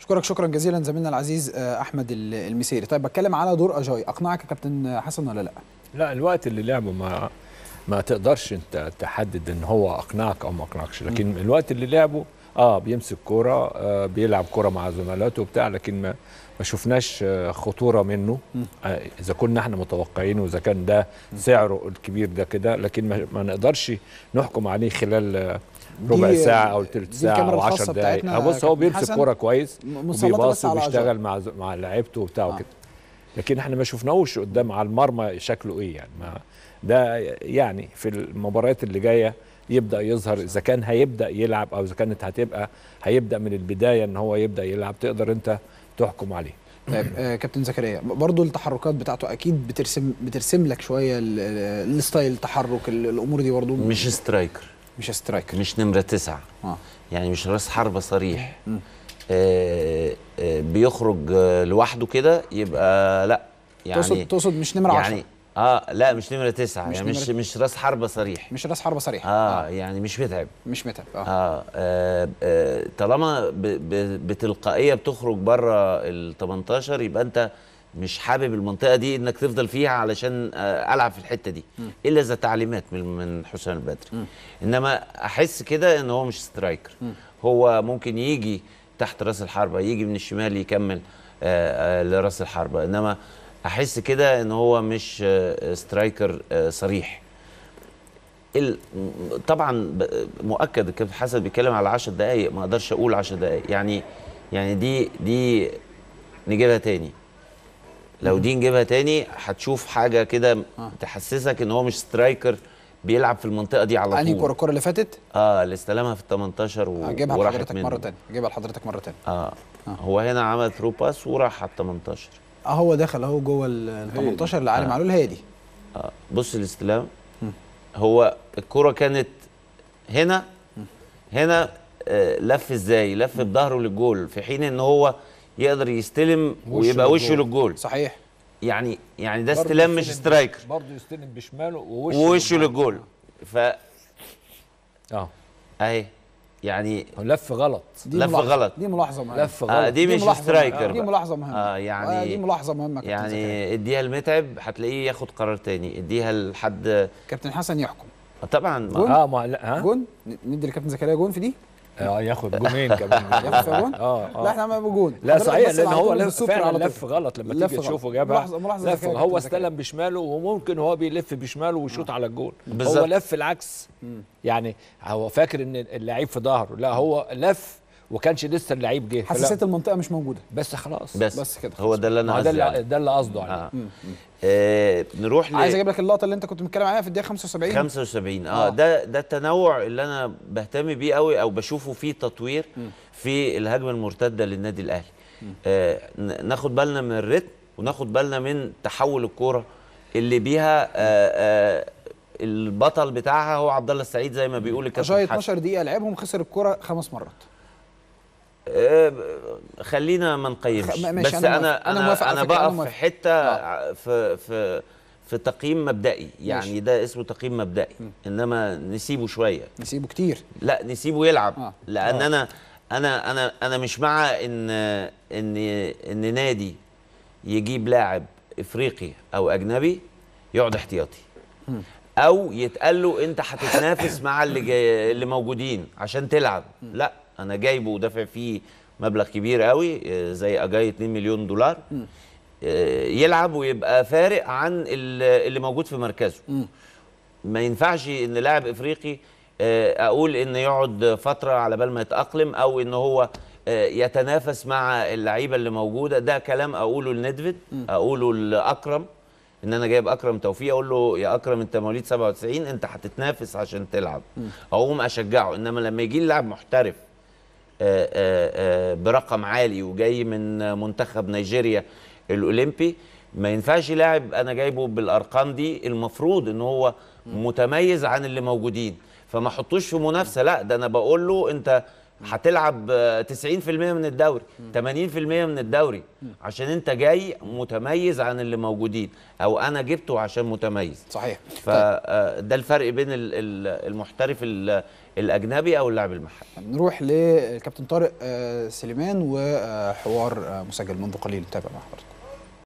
اشكرك شكرا جزيلا زميلنا العزيز آه، احمد ال- المسيري طيب بتكلم على دور اجاي اقنعك يا كابتن حسن ولا لا لا الوقت اللي لعبه ما ما تقدرش انت تحدد ان هو اقنعك او ما اقنعكش لكن الوقت اللي لعبه اه بيمسك كوره آه بيلعب كوره مع زملاته وبتاع لكن ما ما شفناش آه خطوره منه آه اذا كنا احنا متوقعين واذا كان ده سعره الكبير ده كده لكن ما, ما نقدرش نحكم عليه خلال آه ربع دي- ساعه او دي ثلث ساعه الكاميرا او 10 الخاصة دقائق بتاعتنا آه بص هو كابتن بيمسك حسن كوره كويس م- مسلطة وبيباص بس على أجاي. وبيشتغل مع ز- مع لعيبته وبتاع آه. وكده لكن احنا ما شفناهوش قدام على المرمى شكله ايه يعني ما ده يعني في المباريات اللي جايه يبدا يظهر اذا كان هيبدا يلعب او اذا كانت هتبقى هيبدا من البدايه ان هو يبدا يلعب تقدر انت تحكم عليه طيب آه كابتن زكريا برضو التحركات بتاعته اكيد بترسم بترسم لك شويه ال- ال- الستايل التحرك ال- الامور دي برضو مش سترايكر مش سترايكر مش نمرة تسعة اه يعني مش راس حربة صريح مم. آه آه بيخرج آه لوحده كده يبقى لا يعني تقصد تقصد مش نمره 10 يعني اه لا مش نمرة تسعة مش يعني مش نمرة- مش راس حربة صريح مش راس حربه صريحه اه, يعني مش متعب مش متعب اه, آه, آه, آه طالما ب ب بتلقائيه بتخرج بره ال 18 يبقى انت مش حابب المنطقه دي انك تفضل فيها علشان آه العب في الحته دي الا اذا تعليمات من من حسام البدري انما احس كده ان هو مش سترايكر هو ممكن يجي تحت راس الحربه يجي من الشمال يكمل آه آه لراس الحربه انما احس كده ان هو مش آه سترايكر آه صريح ال... طبعا ب- مؤكد الكابتن حسن بيتكلم على 10 دقائق ما اقدرش اقول 10 دقائق يعني يعني دي دي نجيبها تاني لو دي نجيبها تاني هتشوف حاجه كده آه. تحسسك ان هو مش سترايكر بيلعب في المنطقه دي على انهي كوره طول الكوره اللي فاتت اه اللي استلمها في ال 18 و... هجيبها وراحت لحضرتك منه مره ثانيه هجيبها لحضرتك مره ثانيه آه. آه. هو هنا عمل ثرو باس وراح على ال 18 اه هو دخل اهو جوه ال 18 اللي علي آه. معلول هي دي آه. بص الاستلام هو الكرة كانت هنا هنا آه، لف ازاي لف بظهره للجول في حين ان هو يقدر يستلم وشه ويبقى وشه للجول. للجول صحيح يعني يعني ده برضه استلام مش يستلم- سترايكر برضه يستلم بشماله ووشه ووشه للجول ف اه اهي يعني هو لف غلط دي لف ملاحظة. غلط. دي ملاحظه مهمه لف غلط آه دي مش ملاحظة سترايكر مهمة. دي بقى. ملاحظه مهمه آه يعني آه دي ملاحظه مهمه كابتن زكريا. يعني اديها المتعب هتلاقيه ياخد قرار تاني اديها لحد كابتن حسن يحكم طبعا ما- جول؟ اه ما لا ها جون ن- ندي لكابتن زكريا جون في دي اه ياخد جونين كمان ياخد فيها جون اه لا اه احنا عملنا جون لا حضرتك صحيح بس لان على هو طول لف بالصفر على فعلا طول. لف غلط لما لف تيجي غلط. تشوفه جابها ملاحظة- ملاحظة لف ذكية يا هو كابتن زكريا. استلم بشماله وممكن هو بيلف بشماله ويشوط على الجول هو بالظبط. لف العكس يعني هو فاكر ان اللعيب في ظهره لا هو لف وكانش لسه اللعيب جه فلا- حساسيه المنطقه مش موجوده بس خلاص بس, بس كده هو ده اللي انا ما هو ده قصدي اللي عليه. ده اللي قصده عليه آه. آه نروح ل عايز اجيب لك اللقطه اللي انت كنت بتتكلم عليها في الدقيقه 75 75 اه, آه. ده ده التنوع اللي انا بهتم بيه قوي او بشوفه فيه تطوير في الهجمه المرتده للنادي الاهلي آه ن- ناخد بالنا من الريتم وناخد بالنا من تحول الكوره اللي بيها آه آه البطل بتاعها هو عبد الله السعيد زي ما بيقول جاي الكابتن حسن 12 دقيقه لعبهم خسر الكره خمس مرات آه، خلينا ما نقيمش خ- ماشي، بس أنا انا موافق. أنا انا موافق على انا فكرة، أنا بقف في موافق. حته في في في تقييم مبدئي يعني ماشي. ده اسمه تقييم مبدئي انما نسيبه شويه نسيبه كتير لا نسيبه يلعب آه. لان آه. انا انا انا انا مش مع ان ان ان نادي يجيب لاعب افريقي او اجنبي يقعد احتياطي او يتقال له انت هتتنافس مع اللي جاي اللي موجودين عشان تلعب لا انا جايبه ودافع فيه مبلغ كبير قوي آه، زي اجاي 2 مليون دولار آه، يلعب ويبقى فارق عن ال- اللي موجود في مركزه ما ينفعش ان لاعب افريقي آه، اقول ان يقعد فتره على بال ما يتاقلم او ان هو آه، يتنافس مع اللعيبه اللي موجوده ده كلام اقوله لندفيد اقوله لاكرم ان انا جايب اكرم توفيق اقول له يا اكرم انت مواليد 97 انت هتتنافس عشان تلعب اقوم اشجعه انما لما يجي لي لاعب محترف آه، آه، آه، برقم عالي وجاي من منتخب نيجيريا الاولمبي ما ينفعش لاعب انا جايبه بالارقام دي المفروض ان هو متميز عن اللي موجودين فما احطوش في منافسه لا ده انا بقول له انت هتلعب آه، 90% من الدوري 80% من الدوري عشان انت جاي متميز عن اللي موجودين او انا جبته عشان متميز صحيح فده الفرق بين ال- ال- المحترف ال- الاجنبي او اللاعب المحلي نروح للكابتن طارق آه، سليمان وحوار آه، مسجل منذ قليل نتابع مع حضرتك